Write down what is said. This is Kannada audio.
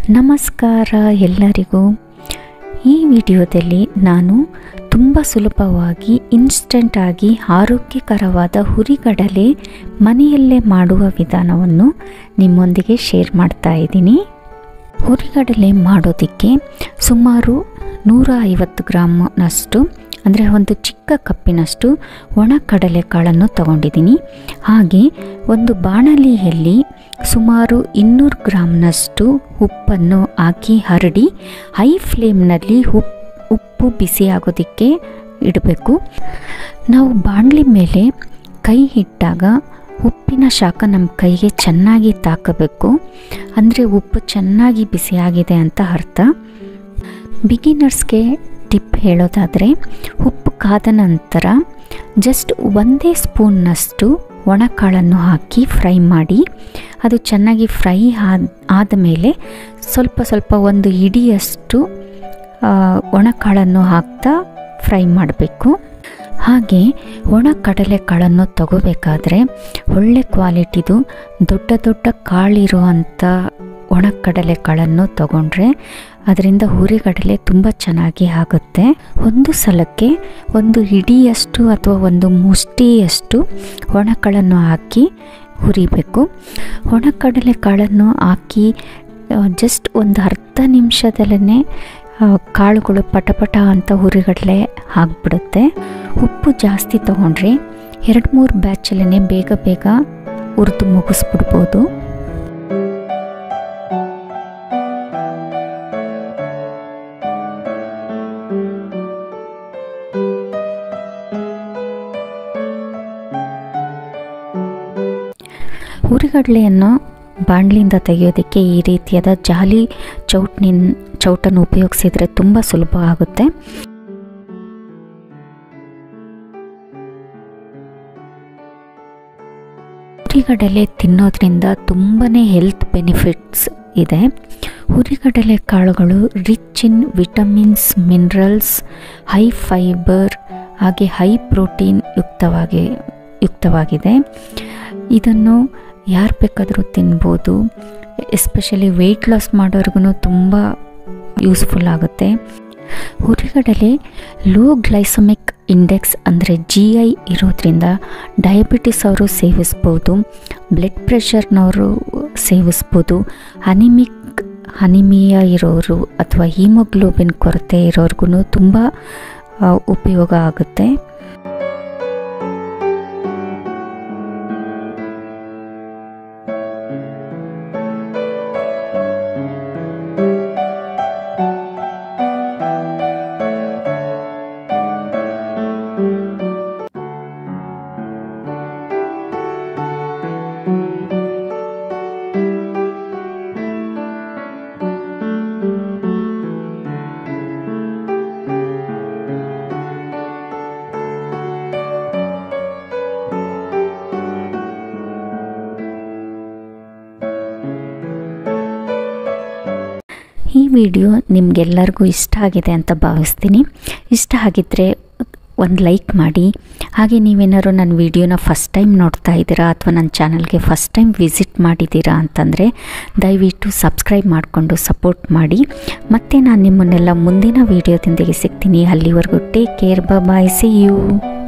ನಮಸ್ಕಾರ ಎಲ್ಲರಿಗೂ ಈ ವಿಡಿಯೋದಲ್ಲಿ ನಾನು ತುಂಬ ಸುಲಭವಾಗಿ ಇನ್ಸ್ಟೆಂಟ್ ಆಗಿ ಆರೋಗ್ಯಕರವಾದ ಹುರಿಗಡಲೆ ಮನೆಯಲ್ಲೇ ಮಾಡುವ ವಿಧಾನವನ್ನು ನಿಮ್ಮೊಂದಿಗೆ ಶೇರ್ ಮಾಡ್ತಾ ಇದ್ದೀನಿ ಹುರಿಗಡಲೆ ಮಾಡೋದಕ್ಕೆ ಸುಮಾರು ನೂರ ಐವತ್ತು ಗ್ರಾಮ್ನಷ್ಟು ಅಂದರೆ ಒಂದು ಚಿಕ್ಕ ಕಪ್ಪಿನಷ್ಟು ಒಣ ಕಡಲೆಕಾಳನ್ನು ತಗೊಂಡಿದ್ದೀನಿ ಹಾಗೆ ಒಂದು ಬಾಣಲಿಯಲ್ಲಿ ಸುಮಾರು ಇನ್ನೂರು ಗ್ರಾಮ್ನಷ್ಟು ಉಪ್ಪನ್ನು ಹಾಕಿ ಹರಡಿ ಹೈ ಫ್ಲೇಮ್ನಲ್ಲಿ ಉಪ್ಪು ಉಪ್ಪು ಬಿಸಿ ಆಗೋದಕ್ಕೆ ಇಡಬೇಕು ನಾವು ಬಾಣಲಿ ಮೇಲೆ ಕೈ ಇಟ್ಟಾಗ ಉಪ್ಪಿನ ಶಾಖ ನಮ್ಮ ಕೈಗೆ ಚೆನ್ನಾಗಿ ತಾಕಬೇಕು ಅಂದರೆ ಉಪ್ಪು ಚೆನ್ನಾಗಿ ಬಿಸಿಯಾಗಿದೆ ಅಂತ ಅರ್ಥ ಬಿಗಿನರ್ಸ್ಗೆ ಟಿಪ್ ಹೇಳೋದಾದರೆ ಉಪ್ಪು ಕಾದ ನಂತರ ಜಸ್ಟ್ ಒಂದೇ ಸ್ಪೂನ್ನಷ್ಟು ಒಣಕಾಳನ್ನು ಹಾಕಿ ಫ್ರೈ ಮಾಡಿ ಅದು ಚೆನ್ನಾಗಿ ಫ್ರೈ ಆದ ಆದಮೇಲೆ ಸ್ವಲ್ಪ ಸ್ವಲ್ಪ ಒಂದು ಇಡಿಯಷ್ಟು ಒಣಕಾಳನ್ನು ಹಾಕ್ತಾ ಫ್ರೈ ಮಾಡಬೇಕು ಹಾಗೆ ಒಣ ಕಡಲೆಕಾಳನ್ನು ತಗೋಬೇಕಾದ್ರೆ ಒಳ್ಳೆ ಕ್ವಾಲಿಟಿದು ದೊಡ್ಡ ದೊಡ್ಡ ಕಾಳಿರುವಂಥ ಒಣ ಕಡಲೆಕಾಳನ್ನು ತಗೊಂಡ್ರೆ ಅದರಿಂದ ಹುರಿಗಡಲೆ ತುಂಬ ಚೆನ್ನಾಗಿ ಆಗುತ್ತೆ ಒಂದು ಸಲಕ್ಕೆ ಒಂದು ಇಡಿಯಷ್ಟು ಅಥವಾ ಒಂದು ಮುಷ್ಟಿಯಷ್ಟು ಒಣಕಳನ್ನು ಹಾಕಿ ಹುರಿಬೇಕು ಒಣಕಡಲೆ ಕಾಳನ್ನು ಹಾಕಿ ಜಸ್ಟ್ ಒಂದು ಅರ್ಧ ನಿಮಿಷದಲ್ಲೇ ಕಾಳುಗಳು ಪಟಪಟ ಅಂತ ಹುರಿಗಡಲೆ ಆಗಿಬಿಡುತ್ತೆ ಉಪ್ಪು ಜಾಸ್ತಿ ತೊಗೊಂಡ್ರೆ ಎರಡು ಮೂರು ಬ್ಯಾಚಲ್ಲೇ ಬೇಗ ಬೇಗ ಹುರಿದು ಮುಗಿಸ್ಬಿಡ್ಬೋದು ಹುರಿಗಡಲೆಯನ್ನು ಬಾಣಲಿಯಿಂದ ತೆಗೆಯೋದಕ್ಕೆ ಈ ರೀತಿಯಾದ ಜಾಲಿ ಚೌಟ್ನಿನ್ ಚೌಟನ್ನು ಉಪಯೋಗಿಸಿದರೆ ತುಂಬ ಸುಲಭ ಆಗುತ್ತೆ ಹುರಿಗಡಲೆ ತಿನ್ನೋದ್ರಿಂದ ತುಂಬಾ ಹೆಲ್ತ್ ಬೆನಿಫಿಟ್ಸ್ ಇದೆ ಹುರಿಗಡಲೆ ಕಾಳುಗಳು rich in vitamins minerals high fibre ಹಾಗೆ ಹೈ ಪ್ರೋಟೀನ್ ಯುಕ್ತವಾಗಿ ಯುಕ್ತವಾಗಿದೆ ಇದನ್ನು ಯಾರು ಬೇಕಾದರೂ ತಿನ್ಬೋದು ಎಸ್ಪೆಷಲಿ ವೆಯ್ಟ್ ಲಾಸ್ ಮಾಡೋರ್ಗು ತುಂಬ ಯೂಸ್ಫುಲ್ ಆಗುತ್ತೆ ಹುರಿಗಡಲೆ ಲೋ ಗ್ಲೈಸಮಿಕ್ ಇಂಡೆಕ್ಸ್ ಅಂದರೆ ಜಿ ಐ ಇರೋದ್ರಿಂದ ಡಯಾಬಿಟಿಸ್ ಅವರು ಸೇವಿಸ್ಬೋದು ಬ್ಲಡ್ ಪ್ರೆಷರ್ನವರು ಸೇವಿಸ್ಬೋದು ಅನಿಮಿಕ್ ಅನಿಮಿಯಾ ಇರೋರು ಅಥವಾ ಹೀಮೋಗ್ಲೋಬಿನ್ ಕೊರತೆ ಇರೋರ್ಗು ತುಂಬ ಉಪಯೋಗ ಆಗುತ್ತೆ ಈ ವಿಡಿಯೋ ನಿಮಗೆಲ್ಲರಿಗೂ ಇಷ್ಟ ಆಗಿದೆ ಅಂತ ಭಾವಿಸ್ತೀನಿ ಇಷ್ಟ ಆಗಿದ್ದರೆ ಒಂದು ಲೈಕ್ ಮಾಡಿ ಹಾಗೆ ನೀವೇನಾದ್ರು ನನ್ನ ವಿಡಿಯೋನ ಫಸ್ಟ್ ಟೈಮ್ ನೋಡ್ತಾ ಇದ್ದೀರಾ ಅಥವಾ ನನ್ನ ಚಾನಲ್ಗೆ ಫಸ್ಟ್ ಟೈಮ್ ವಿಸಿಟ್ ಮಾಡಿದ್ದೀರಾ ಅಂತಂದರೆ ದಯವಿಟ್ಟು ಸಬ್ಸ್ಕ್ರೈಬ್ ಮಾಡಿಕೊಂಡು ಸಪೋರ್ಟ್ ಮಾಡಿ ಮತ್ತು ನಾನು ನಿಮ್ಮನ್ನೆಲ್ಲ ಮುಂದಿನ ವೀಡಿಯೋದೊಂದಿಗೆ ಸಿಗ್ತೀನಿ ಅಲ್ಲಿವರೆಗೂ take care bye see you